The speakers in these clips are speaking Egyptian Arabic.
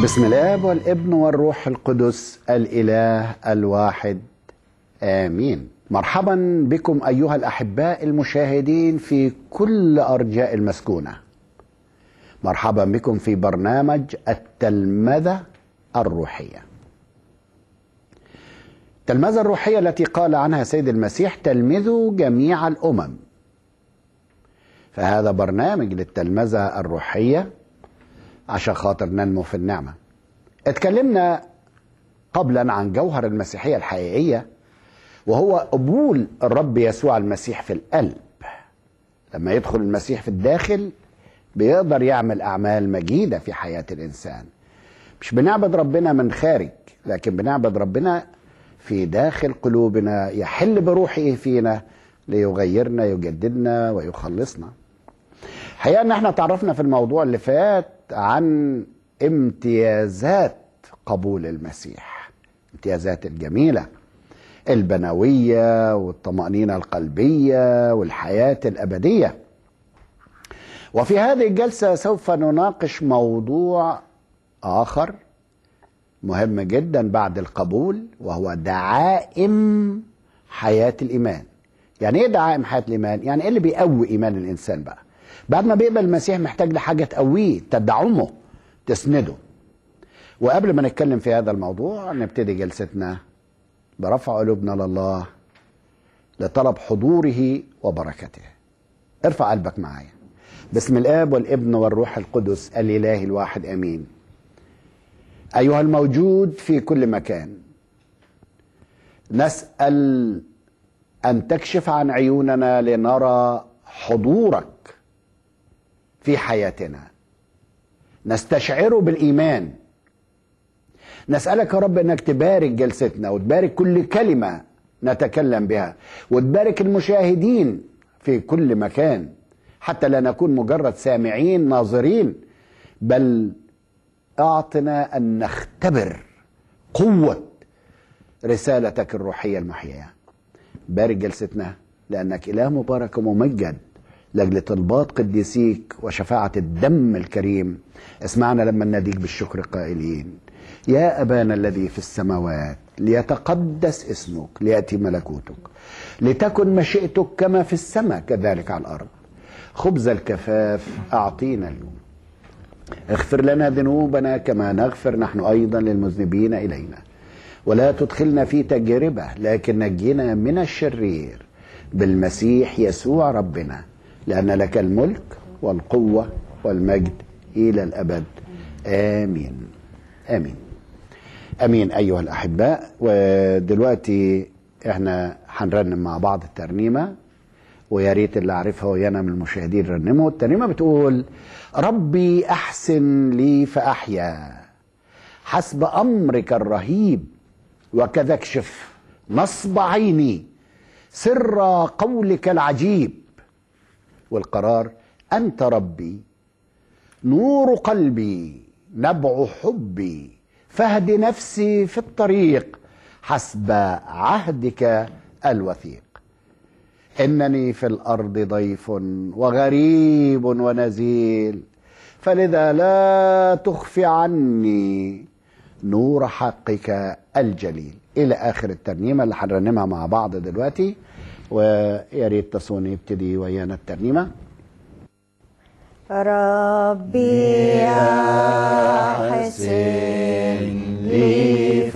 بسم الاب والابن والروح القدس الاله الواحد امين مرحبا بكم ايها الاحباء المشاهدين في كل ارجاء المسكونه مرحبا بكم في برنامج التلمذه الروحيه التلمذه الروحيه التي قال عنها سيد المسيح تلمذوا جميع الامم فهذا برنامج للتلمذه الروحيه عشان خاطر ننمو في النعمة اتكلمنا قبلا عن جوهر المسيحية الحقيقية وهو قبول الرب يسوع المسيح في القلب لما يدخل المسيح في الداخل بيقدر يعمل أعمال مجيدة في حياة الإنسان مش بنعبد ربنا من خارج لكن بنعبد ربنا في داخل قلوبنا يحل بروحه فينا ليغيرنا يجددنا ويخلصنا الحقيقه ان احنا تعرفنا في الموضوع اللي فات عن امتيازات قبول المسيح امتيازات الجميله البنويه والطمانينه القلبيه والحياه الابديه وفي هذه الجلسه سوف نناقش موضوع اخر مهم جدا بعد القبول وهو دعائم حياه الايمان يعني ايه دعائم حياه الايمان يعني ايه اللي بيقوي ايمان الانسان بقى بعد ما بيقبل المسيح محتاج لحاجه تقويه تدعمه تسنده وقبل ما نتكلم في هذا الموضوع نبتدي جلستنا برفع قلوبنا لله لطلب حضوره وبركته ارفع قلبك معايا بسم الاب والابن والروح القدس الاله الواحد امين ايها الموجود في كل مكان نسال ان تكشف عن عيوننا لنرى حضورك في حياتنا نستشعره بالايمان نسالك يا رب انك تبارك جلستنا وتبارك كل كلمه نتكلم بها وتبارك المشاهدين في كل مكان حتى لا نكون مجرد سامعين ناظرين بل اعطنا ان نختبر قوه رسالتك الروحيه المحياه بارك جلستنا لانك اله مبارك وممجد لاجل طلبات قديسيك وشفاعه الدم الكريم اسمعنا لما نناديك بالشكر قائلين يا ابانا الذي في السماوات ليتقدس اسمك لياتي ملكوتك لتكن مشيئتك كما في السماء كذلك على الارض خبز الكفاف اعطينا اليوم اغفر لنا ذنوبنا كما نغفر نحن ايضا للمذنبين الينا ولا تدخلنا في تجربه لكن نجنا من الشرير بالمسيح يسوع ربنا لأن لك الملك والقوة والمجد إلى الأبد آمين آمين آمين أيها الأحباء ودلوقتي إحنا هنرنم مع بعض الترنيمة ويا ريت اللي عارفها ويانا من المشاهدين رنموا الترنيمة بتقول ربي أحسن لي فأحيا حسب أمرك الرهيب وكذا اكشف نصب عيني سر قولك العجيب والقرار انت ربي نور قلبي نبع حبي فهد نفسي في الطريق حسب عهدك الوثيق انني في الارض ضيف وغريب ونزيل فلذا لا تخفي عني نور حقك الجليل الى اخر الترنيمه اللي هنرنمها مع بعض دلوقتي ويا ريت تصون يبتدي ويانا الترنيمه ربي أحسن لي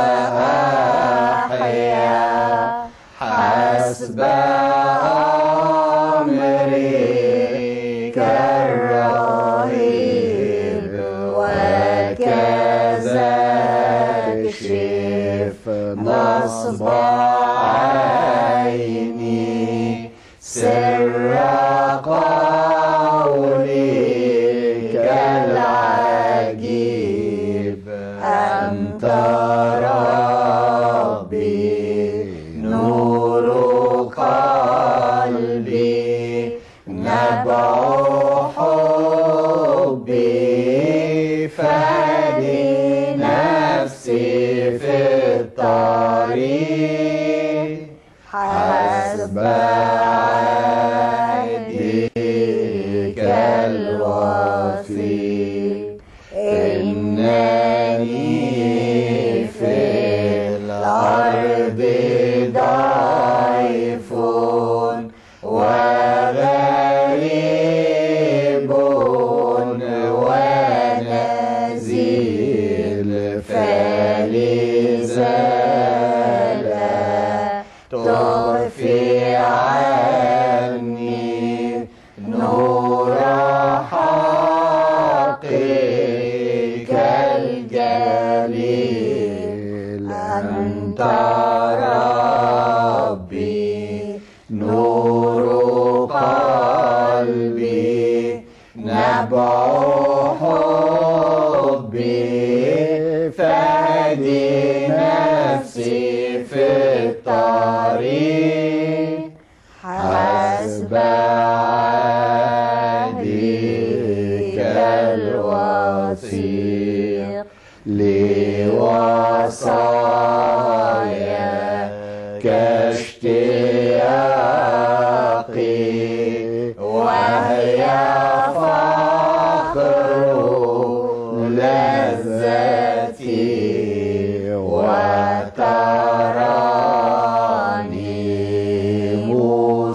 فأحيا حسب أمرك الرهيب وكذا اكشف نصب عيني سر قولك العجيب أنت ربي نور قلبي نبع حبي فهدي نفسي في الطريق حسب عهدك الوفي إنك قليل أنت ربي نور قلبي نبع حبي فادي نفسي في الطريق حسب عهدك الوثيق لوصاياك اشتياقي وهي فخر لذتي وتراني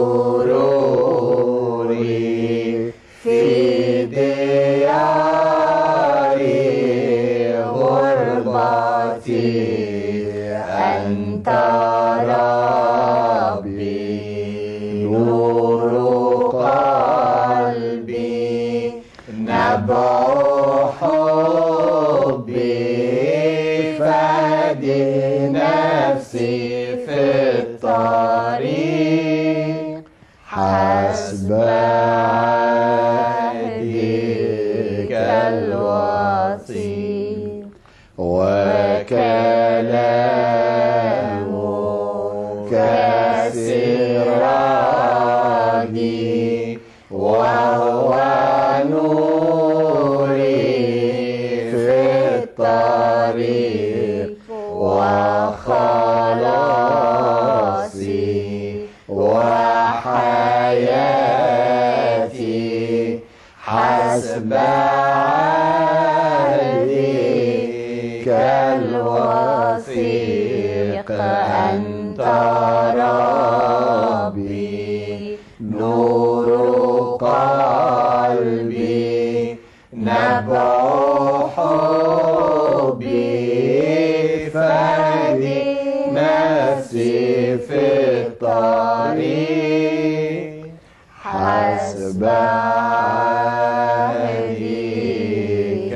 سروري في دياري غربتي أنت ربي نور قلبي نبع حبي فادي نفسي في الطريق حسب عهدك الوثيق وكلامك سراجي وهو نوري في الطريق وخلاصي وحياتي حسب عهدك الوثيق أنت ربي نور قلبي نبع حبي فادي نفسي في الطريق حسب عهدك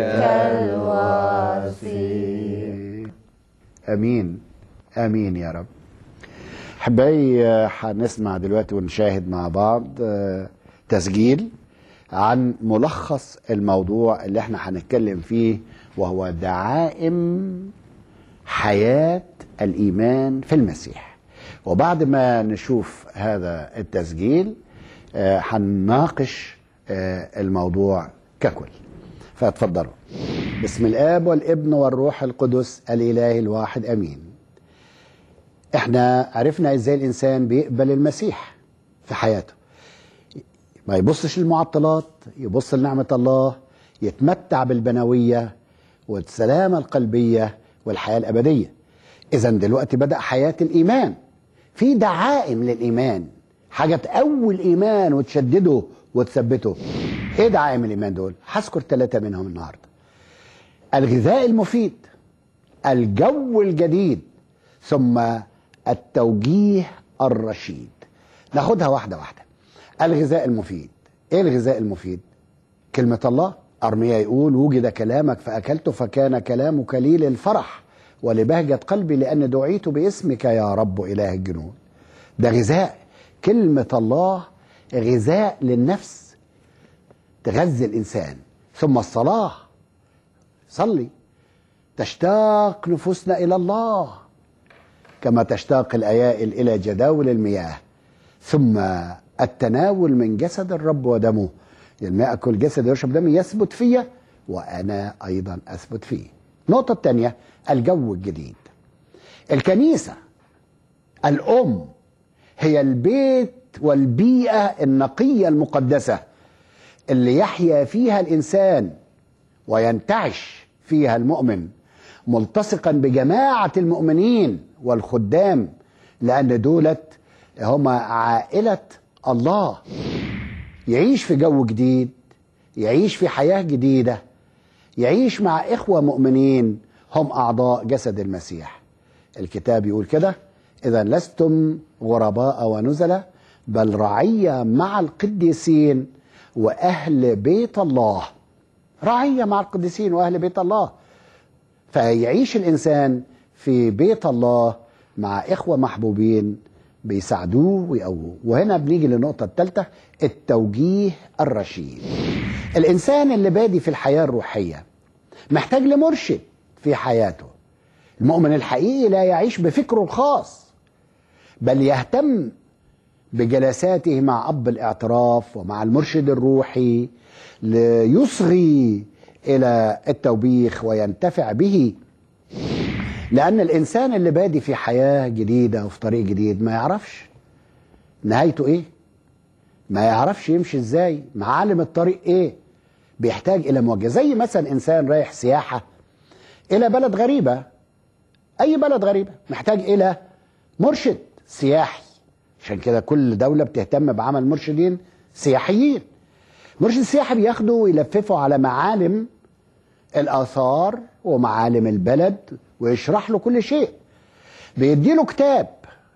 الوثيق امين امين يا رب احبائي آه، هنسمع دلوقتي ونشاهد مع بعض آه، تسجيل عن ملخص الموضوع اللي احنا هنتكلم فيه وهو دعائم حياة الإيمان في المسيح وبعد ما نشوف هذا التسجيل آه، هنناقش آه، الموضوع ككل فاتفضلوا بسم الآب والابن والروح القدس الإله الواحد أمين احنا عرفنا ازاي الإنسان بيقبل المسيح في حياته ما يبصش للمعطلات يبص لنعمة الله يتمتع بالبنوية والسلامة القلبية والحياة الأبدية إذا دلوقتي بدأ حياة الإيمان في دعائم للإيمان حاجة تقوي الإيمان وتشدده وتثبته إيه دعائم الإيمان دول؟ هذكر ثلاثة منهم النهاردة الغذاء المفيد الجو الجديد ثم التوجيه الرشيد ناخدها واحدة واحدة الغذاء المفيد ايه الغذاء المفيد كلمة الله أرميا يقول وجد كلامك فأكلته فكان كلامك لي للفرح ولبهجة قلبي لأن دعيت باسمك يا رب إله الجنود ده غذاء كلمة الله غذاء للنفس تغذي الإنسان ثم الصلاة صلي تشتاق نفوسنا إلى الله كما تشتاق الأيائل إلى جداول المياه ثم التناول من جسد الرب ودمه لما أكل جسد ويشرب دمي يثبت فيا وأنا أيضا أثبت فيه النقطة الثانية الجو الجديد الكنيسة الأم هي البيت والبيئة النقية المقدسة اللي يحيا فيها الإنسان وينتعش فيها المؤمن ملتصقا بجماعة المؤمنين والخدام لأن دولت هم عائلة الله يعيش في جو جديد يعيش في حياة جديدة يعيش مع إخوة مؤمنين هم أعضاء جسد المسيح الكتاب يقول كده إذا لستم غرباء ونزلة بل رعية مع القديسين وأهل بيت الله رعية مع القديسين وأهل بيت الله فيعيش الإنسان في بيت الله مع إخوة محبوبين بيساعدوه ويقووه وهنا بنيجي للنقطة الثالثة التوجيه الرشيد الإنسان اللي بادي في الحياة الروحية محتاج لمرشد في حياته المؤمن الحقيقي لا يعيش بفكره الخاص بل يهتم بجلساته مع أب الاعتراف ومع المرشد الروحي ليصغي إلى التوبيخ وينتفع به لأن الإنسان اللي بادي في حياة جديدة وفي طريق جديد ما يعرفش نهايته إيه ما يعرفش يمشي إزاي معالم الطريق إيه بيحتاج إلى موجه زي مثلا إنسان رايح سياحة إلى بلد غريبة أي بلد غريبة محتاج إلى مرشد سياحي عشان كده كل دولة بتهتم بعمل مرشدين سياحيين مرشد سياحي بياخده ويلففه على معالم الآثار ومعالم البلد ويشرح له كل شيء بيديله كتاب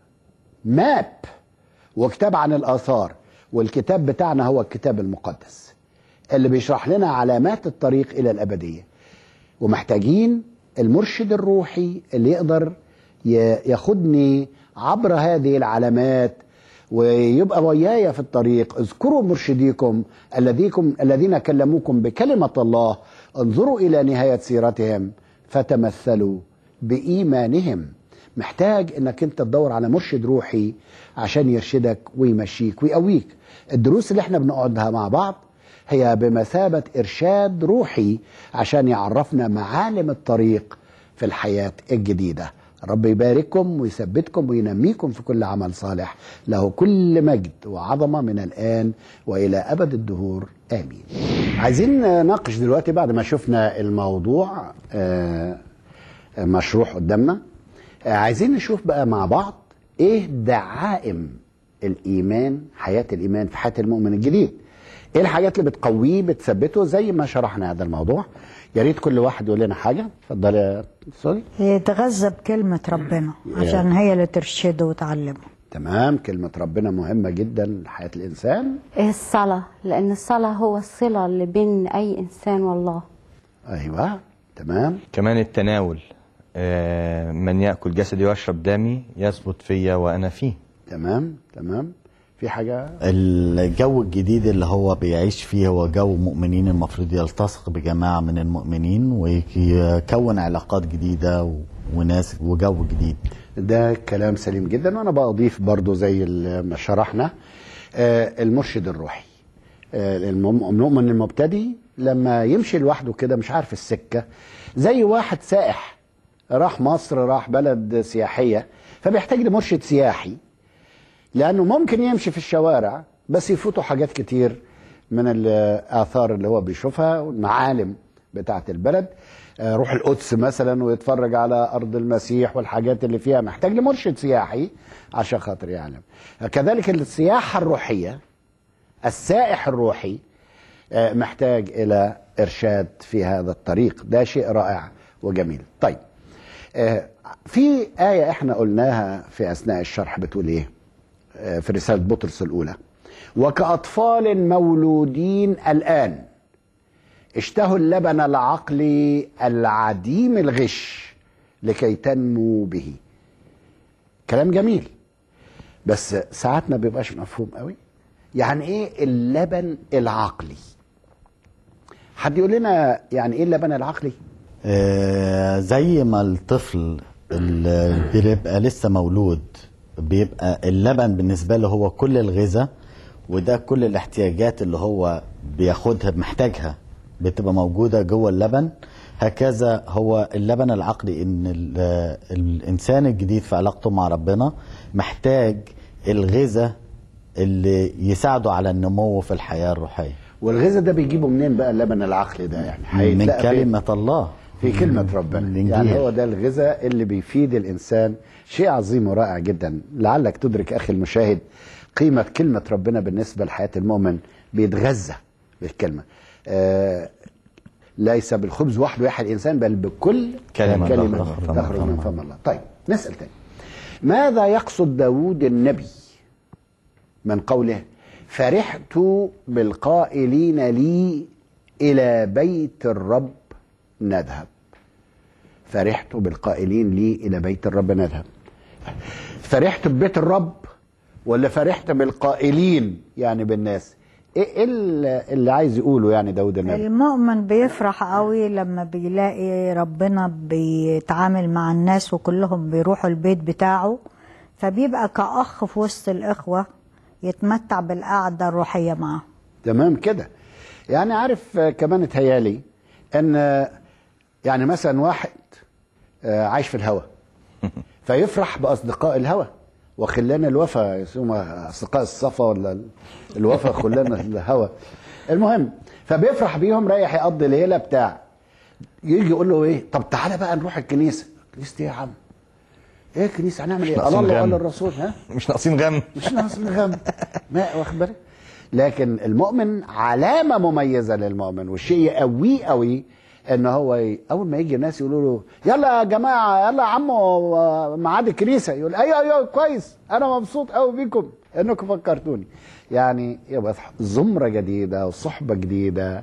ماب وكتاب عن الآثار والكتاب بتاعنا هو الكتاب المقدس اللي بيشرح لنا علامات الطريق إلى الأبدية ومحتاجين المرشد الروحي اللي يقدر ي- ياخدني عبر هذه العلامات ويبقى وياي في الطريق اذكروا مرشديكم الذيكم الذين كلموكم بكلمة الله انظروا إلى نهاية سيرتهم فتمثلوا بإيمانهم محتاج انك انت تدور على مرشد روحي عشان يرشدك ويمشيك ويقويك الدروس اللي احنا بنقعدها مع بعض هي بمثابة إرشاد روحي عشان يعرفنا معالم الطريق في الحياة الجديدة رب يبارككم ويثبتكم وينميكم في كل عمل صالح له كل مجد وعظمة من الآن وإلى أبد الدهور آمين عايزين نناقش دلوقتي بعد ما شفنا الموضوع آه، مشروح قدامنا آه، عايزين نشوف بقى مع بعض ايه دعائم الايمان حياه الايمان في حياه المؤمن الجديد ايه الحاجات اللي بتقويه بتثبته زي ما شرحنا هذا الموضوع يا ريت كل واحد يقول لنا حاجه اتفضل يا سوري يتغذى بكلمة ربنا عشان هي اللي ترشده وتعلمه تمام كلمه ربنا مهمه جدا لحياه الانسان الصلاة لأن الصلاة هو الصلة اللي بين أي إنسان والله ايوه تمام كمان التناول آه، من يأكل جسدي ويشرب دمي يثبت فيا وأنا فيه تمام تمام في حاجه الجو الجديد اللي هو بيعيش فيه هو جو مؤمنين المفروض يلتصق بجماعة من المؤمنين ويكون علاقات جديدة و- وناس وجو جديد ده كلام سليم جدا وانا بضيف برضو زي ما شرحنا آه، المرشد الروحي آه، المم- المؤمن المبتدي لما يمشي لوحده كده مش عارف السكه زي واحد سائح راح مصر راح بلد سياحيه فبيحتاج لمرشد سياحي لانه ممكن يمشي في الشوارع بس يفوتوا حاجات كتير من الاثار اللي هو بيشوفها والمعالم بتاعه البلد آه، روح القدس مثلا ويتفرج على ارض المسيح والحاجات اللي فيها محتاج لمرشد سياحي عشان خاطر يعلم كذلك السياحه الروحيه السائح الروحي آه، محتاج الى ارشاد في هذا الطريق ده شيء رائع وجميل طيب آه، في آية احنا قلناها في أثناء الشرح بتقول إيه آه، في رسالة بطرس الأولى وكأطفال مولودين الآن اشتهوا اللبن العقلي العديم الغش لكي تنمو به كلام جميل بس ساعات ما بيبقاش مفهوم قوي يعني ايه اللبن العقلي حد يقول لنا يعني ايه اللبن العقلي آه، زي ما الطفل اللي بيبقى لسه مولود بيبقى اللبن بالنسبة له هو كل الغذاء وده كل الاحتياجات اللي هو بياخدها محتاجها بتبقى موجودة جوه اللبن هكذا هو اللبن العقلي ان ال- الانسان الجديد في علاقته مع ربنا محتاج الغذاء اللي يساعده على النمو في الحياة الروحية والغذاء ده بيجيبه منين بقى اللبن العقلي ده يعني من هيتلاقى فين؟ كلمة الله في كلمة ربنا الإنجيل. يعني هو ده الغذاء اللي بيفيد الإنسان شيء عظيم ورائع جدا لعلك تدرك أخي المشاهد قيمة كلمة ربنا بالنسبة لحياة المؤمن بيتغذى بالكلمة آه ليس بالخبز وحده يحيى الإنسان بل بكل كلمة كلمة تخرج تخرج من فم الله طيب نسأل تاني ماذا يقصد داود النبي من قوله فرحت بالقائلين لي إلى بيت الرب نذهب فرحت بالقائلين لي الى بيت الرب نذهب فرحت ببيت الرب ولا فرحت بالقائلين يعني بالناس ايه إيه اللي اللي عايز يقوله يعني داود النبي المؤمن بيفرح قوي لما بيلاقي ربنا بيتعامل مع الناس وكلهم بيروحوا البيت بتاعه فبيبقى كأخ في وسط الإخوة يتمتع بالقعدة الروحية معه تمام كده يعني عارف آه، كمان اتهيالي ان آه، يعني مثلا واحد آه، عايش في الهوى فيفرح باصدقاء الهوى وخلان الوفا يسمى اصدقاء الصفا ولا ال- الوفا خلان الهوى المهم فبيفرح بيهم رايح يقضي ليله بتاع يجي يقول له ايه طب تعالى بقى نروح الكنيسه كنيسه ايه يا عم ايه الكنيسه هنعمل ايه قال ناقصين الله غم. وقال الرسول ها مش ناقصين غم مش ناقص الغم ما واخد بالك لكن المؤمن علامه مميزه للمؤمن والشيء يقويه قوي ان هو ي... اول ما يجي الناس يقولوا له يلا يا جماعه يلا يا عمو آه، ميعاد الكنيسه يقول ايوه ايوه كويس انا مبسوط قوي بيكم انكم فكرتوني يعني يبقى زمره جديده وصحبه جديده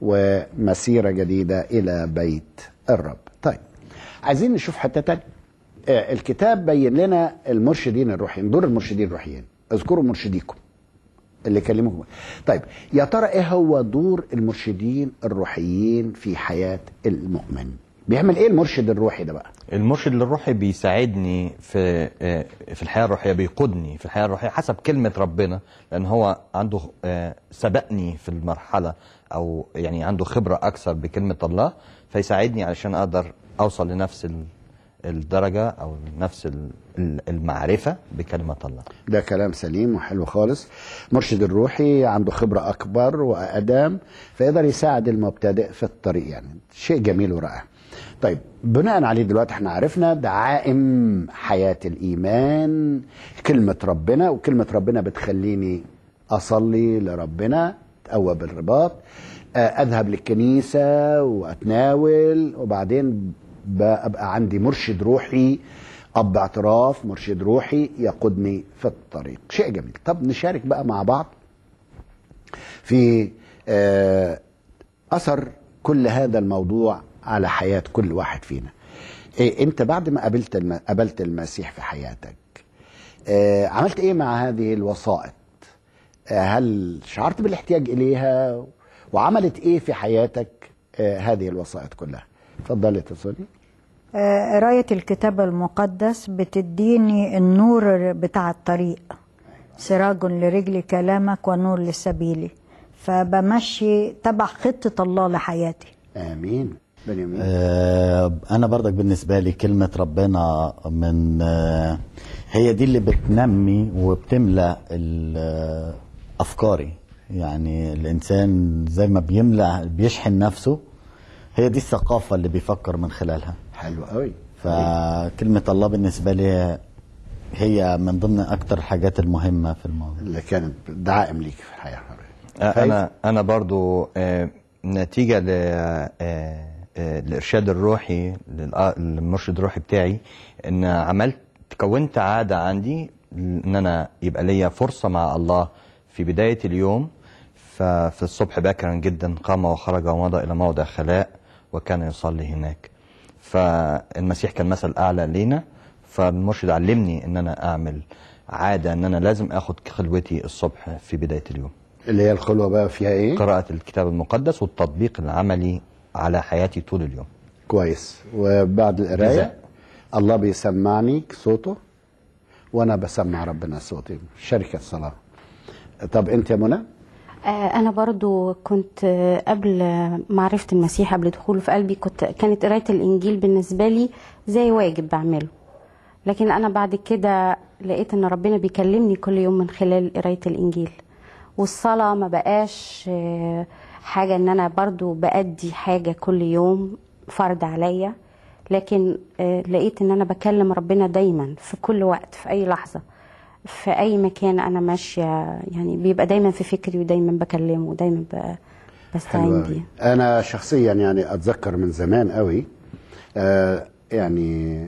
ومسيره جديده الى بيت الرب طيب عايزين نشوف حته تانية آه، الكتاب بين لنا المرشدين الروحيين دور المرشدين الروحيين اذكروا مرشديكم اللي كلموكم طيب يا ترى ايه هو دور المرشدين الروحيين في حياة المؤمن بيعمل ايه المرشد الروحي ده بقى المرشد الروحي بيساعدني في آه، في الحياه الروحيه بيقودني في الحياه الروحيه حسب كلمه ربنا لان هو عنده آه، سبقني في المرحله او يعني عنده خبره اكثر بكلمه الله فيساعدني علشان اقدر اوصل لنفس ال- الدرجه او نفس ال- ال- المعرفه بكلمه الله ده كلام سليم وحلو خالص مرشد الروحي عنده خبرة أكبر وأقدم فيقدر يساعد المبتدئ في الطريق يعني شيء جميل ورائع طيب بناء عليه دلوقتي احنا عرفنا دعائم حياة الإيمان كلمة ربنا وكلمة ربنا بتخليني أصلي لربنا أتقوى بالرباط آه، أذهب للكنيسة وأتناول وبعدين بقى عندي مرشد روحي اب اعتراف مرشد روحي يقودني في الطريق شيء جميل طب نشارك بقى مع بعض في آه، اثر كل هذا الموضوع على حياه كل واحد فينا إيه انت بعد ما قابلت الم... قابلت المسيح في حياتك آه، عملت ايه مع هذه الوسائط آه، هل شعرت بالاحتياج اليها وعملت ايه في حياتك آه، هذه الوسائط كلها اتفضلي يا تسوني آه، قراية الكتاب المقدس بتديني النور بتاع الطريق سراج لرجل كلامك ونور لسبيلي فبمشي تبع خطة الله لحياتي امين بنيامين آه، انا برضك بالنسبه لي كلمه ربنا من آه، هي دي اللي بتنمي وبتملا ال- آه، افكاري يعني الانسان زي ما بيملا بيشحن نفسه هي دي الثقافه اللي بيفكر من خلالها حلو قوي فكلمه الله بالنسبه لي هي من ضمن اكتر الحاجات المهمه في الموضوع اللي كانت دعائم ليك في الحياه آه، انا انا برضو آه، نتيجه ل آه، آه، الارشاد الروحي للآ- للمرشد الروحي بتاعي ان عملت كونت عاده عندي ان انا يبقى ليا فرصه مع الله في بدايه اليوم ففي الصبح باكرا جدا قام وخرج ومضى الى موضع خلاء وكان يصلي هناك فالمسيح كان مثل اعلى لينا فالمرشد علمني ان انا اعمل عاده ان انا لازم اخد خلوتي الصبح في بدايه اليوم اللي هي الخلوه بقى فيها ايه قراءة الكتاب المقدس والتطبيق العملي على حياتي طول اليوم كويس وبعد القرايه جزاء. الله بيسمعني صوته وانا بسمع ربنا صوتي شركه صلاه طب انت يا منى آه، انا برضو كنت آه، قبل معرفة المسيح قبل دخوله في قلبي كنت كانت قراية الانجيل بالنسبة لي زي واجب بعمله لكن انا بعد كده لقيت ان ربنا بيكلمني كل يوم من خلال قراية الانجيل والصلاة ما بقاش آه، حاجة ان انا برضو بأدي حاجة كل يوم فرض عليا لكن آه، لقيت ان انا بكلم ربنا دايما في كل وقت في اي لحظة في اي مكان انا ماشيه يعني بيبقى دايما في فكري ودايما بكلمه ودايما ب- حلو بستعين أوي. بيه انا شخصيا يعني اتذكر من زمان قوي آه يعني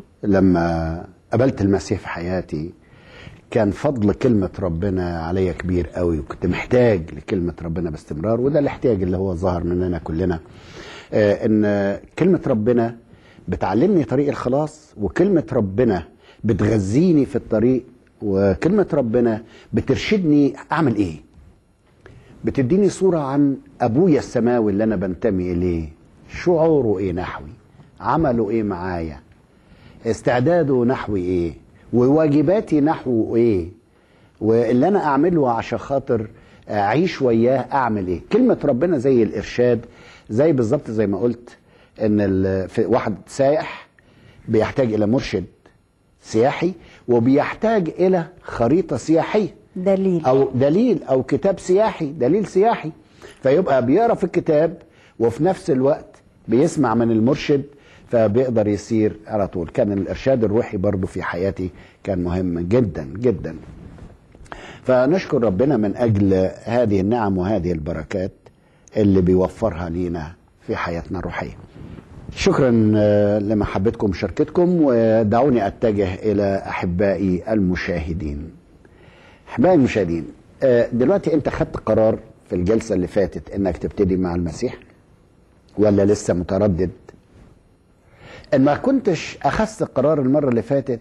لما قابلت المسيح في حياتي كان فضل كلمة ربنا عليا كبير قوي وكنت محتاج لكلمة ربنا باستمرار وده الاحتياج اللي هو ظهر مننا كلنا آه ان كلمة ربنا بتعلمني طريق الخلاص وكلمة ربنا بتغذيني في الطريق وكلمة ربنا بترشدني أعمل إيه بتديني صورة عن أبويا السماوي اللي أنا بنتمي إليه شعوره إيه نحوي عمله إيه معايا استعداده نحوي إيه وواجباتي نحوه إيه واللي أنا أعمله عشان خاطر أعيش وياه أعمل إيه كلمة ربنا زي الإرشاد زي بالظبط زي ما قلت إن ال- في واحد سائح بيحتاج إلى مرشد سياحي وبيحتاج إلى خريطة سياحية دليل او دليل او كتاب سياحي دليل سياحي فيبقى بيقرا في الكتاب وفي نفس الوقت بيسمع من المرشد فبيقدر يسير على طول كان الارشاد الروحي برضو في حياتي كان مهم جدا جدا فنشكر ربنا من اجل هذه النعم وهذه البركات اللي بيوفرها لينا في حياتنا الروحيه شكرا آه، لمحبتكم ومشاركتكم ودعوني اتجه الى احبائي المشاهدين احبائي المشاهدين آه، دلوقتي انت خدت قرار في الجلسه اللي فاتت انك تبتدي مع المسيح ولا لسه متردد ان ما كنتش اخذت القرار المره اللي فاتت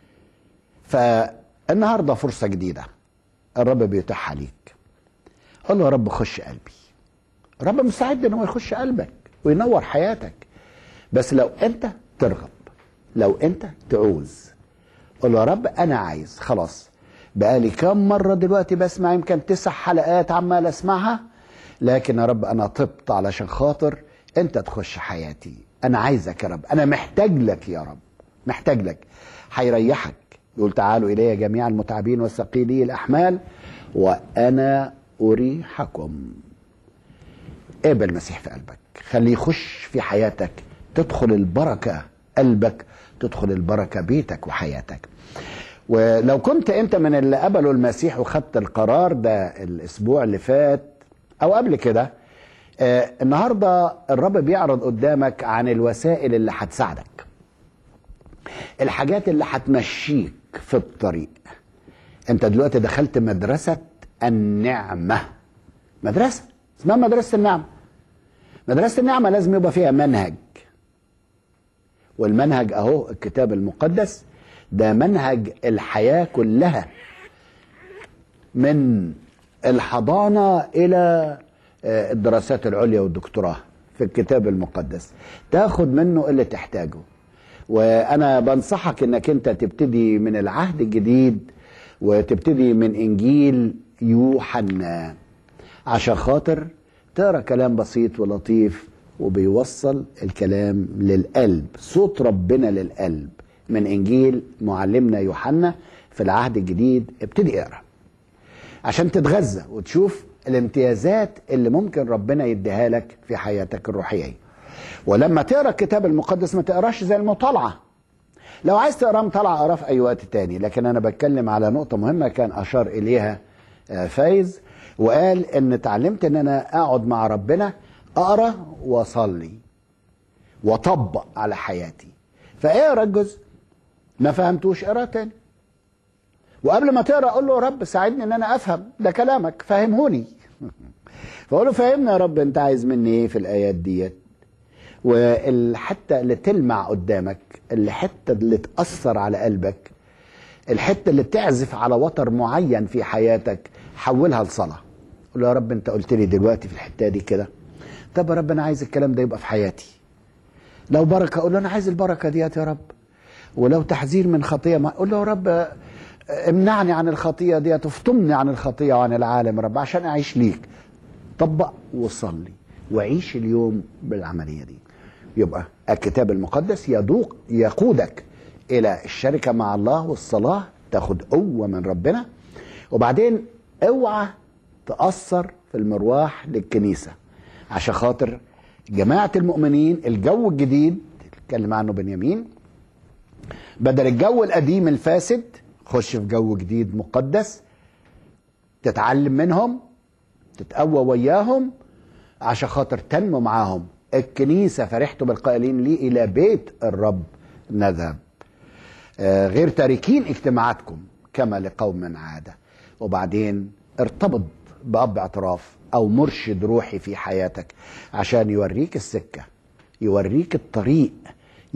فالنهارده فرصه جديده الرب بيتاحها ليك قول له يا رب خش قلبي الرب مستعد ان هو يخش قلبك وينور حياتك بس لو انت ترغب لو انت تعوز قول له يا رب انا عايز خلاص بقالي كام مره دلوقتي بسمع يمكن تسع حلقات عمال اسمعها لكن يا رب انا طبت علشان خاطر انت تخش حياتي انا عايزك يا رب انا محتاج لك يا رب محتاج لك هيريحك يقول تعالوا الي جميع المتعبين والثقيلي الاحمال وانا اريحكم قابل المسيح في قلبك خليه يخش في حياتك تدخل البركة قلبك تدخل البركة بيتك وحياتك ولو كنت انت من اللي قبلوا المسيح وخدت القرار ده الاسبوع اللي فات او قبل كده آه النهارده الرب بيعرض قدامك عن الوسائل اللي هتساعدك الحاجات اللي هتمشيك في الطريق انت دلوقتي دخلت مدرسة النعمة مدرسة اسمها مدرسة النعمة مدرسة النعمة لازم يبقى فيها منهج والمنهج اهو الكتاب المقدس ده منهج الحياة كلها من الحضانة إلى آه، الدراسات العليا والدكتوراه في الكتاب المقدس تاخد منه اللي تحتاجه وأنا بنصحك إنك أنت تبتدي من العهد الجديد وتبتدي من إنجيل يوحنا عشان خاطر تقرا كلام بسيط ولطيف وبيوصل الكلام للقلب صوت ربنا للقلب من انجيل معلمنا يوحنا في العهد الجديد ابتدي اقرا عشان تتغذى وتشوف الامتيازات اللي ممكن ربنا يديها لك في حياتك الروحيه ولما تقرا الكتاب المقدس ما تقراش زي المطالعه لو عايز تقراه مطالعه اقراه في اي وقت تاني لكن انا بتكلم على نقطه مهمه كان اشار اليها آه، فايز وقال ان اتعلمت ان انا اقعد مع ربنا اقرا واصلي واطبق على حياتي فاقرا الجزء ما فهمتوش اقرا تاني وقبل ما تقرا قول له يا رب ساعدني ان انا افهم ده كلامك فهمهوني فقول له فهمنا يا رب انت عايز مني ايه في الايات ديت والحته اللي تلمع قدامك الحته اللي تاثر على قلبك الحته اللي تعزف على وتر معين في حياتك حولها لصلاه قول له يا رب انت قلت لي دلوقتي في الحته دي كده طب يا رب انا عايز الكلام ده يبقى في حياتي لو بركه قول له انا عايز البركه ديت يا رب ولو تحذير من خطيه ما قول له يا رب امنعني عن الخطيه ديت وافطمني عن الخطيه وعن العالم يا رب عشان اعيش ليك طبق وصلي وعيش اليوم بالعمليه دي يبقى الكتاب المقدس يدوق يقودك الى الشركه مع الله والصلاه تاخد قوه من ربنا وبعدين اوعى تاثر في المرواح للكنيسه عشان خاطر جماعه المؤمنين الجو الجديد اللي اتكلم عنه بنيامين بدل الجو القديم الفاسد خش في جو جديد مقدس تتعلم منهم تتقوى وياهم عشان خاطر تنمو معاهم الكنيسة فرحت بالقائلين لي إلى بيت الرب نذهب آه، غير تاركين اجتماعاتكم كما لقوم عادة وبعدين ارتبط بأب اعتراف أو مرشد روحي في حياتك عشان يوريك السكة يوريك الطريق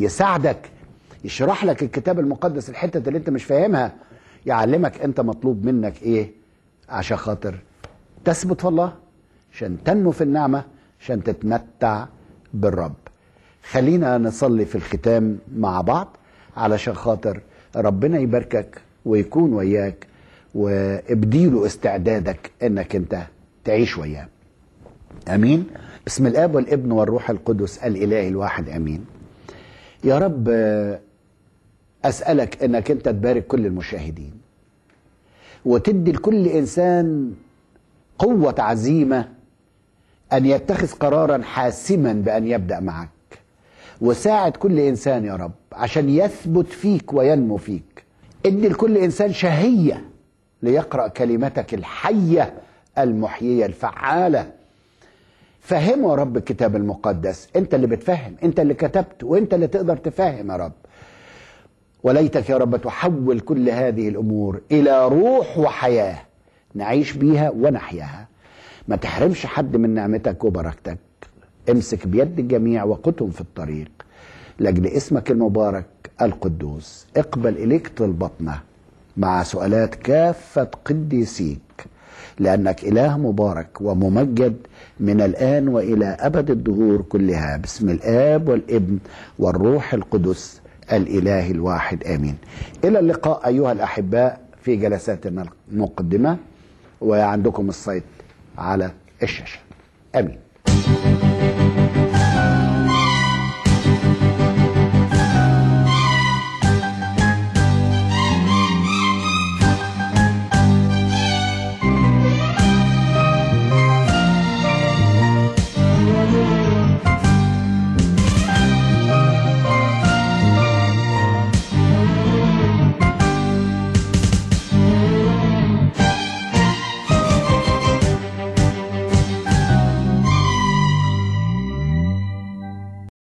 يساعدك يشرح لك الكتاب المقدس الحتة اللي انت مش فاهمها يعلمك انت مطلوب منك ايه عشان خاطر تثبت في الله عشان تنمو في النعمة عشان تتمتع بالرب خلينا نصلي في الختام مع بعض علشان خاطر ربنا يباركك ويكون وياك وابديله استعدادك انك انت تعيش وياه امين بسم الاب والابن والروح القدس الاله الواحد امين يا رب آه، اسالك انك انت تبارك كل المشاهدين وتدي لكل انسان قوه عزيمه ان يتخذ قرارا حاسما بان يبدا معك وساعد كل انسان يا رب عشان يثبت فيك وينمو فيك ادي لكل انسان شهيه ليقرا كلمتك الحيه المحييه الفعاله فهمه يا رب الكتاب المقدس انت اللي بتفهم انت اللي كتبت وانت اللي تقدر تفهم يا رب وليتك يا رب تحول كل هذه الامور الى روح وحياه نعيش بيها ونحياها ما تحرمش حد من نعمتك وبركتك امسك بيد الجميع وقتهم في الطريق لاجل اسمك المبارك القدوس اقبل اليك طلبتنا مع سؤالات كافه قديسيك لانك اله مبارك وممجد من الان والى ابد الدهور كلها باسم الاب والابن والروح القدس الاله الواحد امين الى اللقاء ايها الاحباء في جلساتنا المقدمه وعندكم الصيت على الشاشه امين